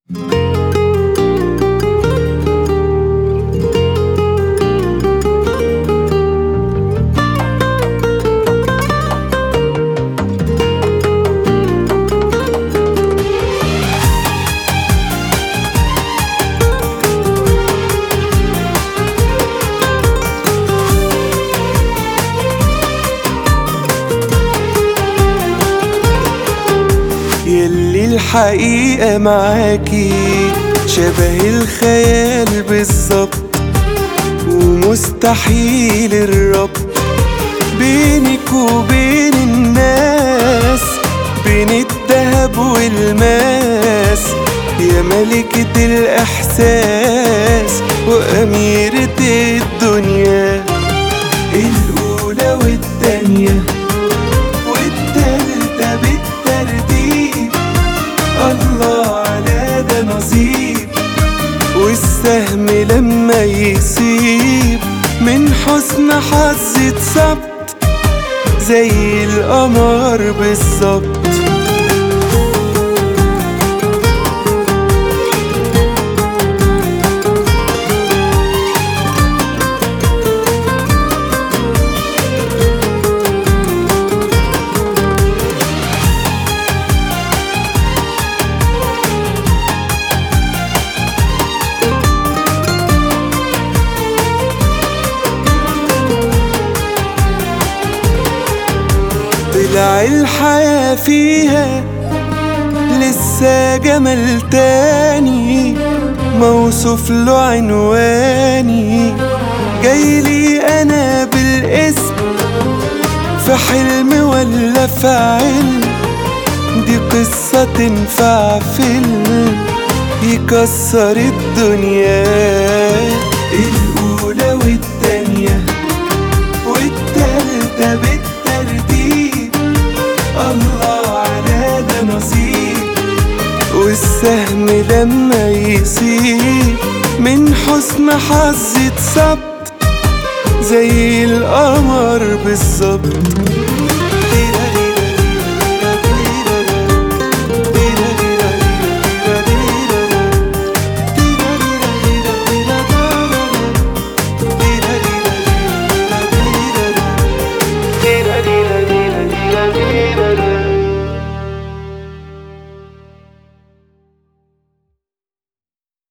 يلي الحقيقة معاكي شبه الخيال بالظبط ومستحيل الربط بينك وبين الناس بين الدهب والماس يا ملكة الإحساس وأميرة الدنيا الأولى والتانية والتالتة بالترتيب الله على ده نصيب والسهم لما يصيب من حسن حظ اتصبت زي القمر بالظبط طلع الحياة فيها لسه جمال تاني موصوف له عنواني جايلي انا بالاسم في حلم ولا في علم دي قصة تنفع فيلم يكسر الدنيا الأولى والتانية والتالتة بالترتيب الله على ده نصيب والسهم لما يصيب من حسن حظ اتصبت زي القمر بالظبط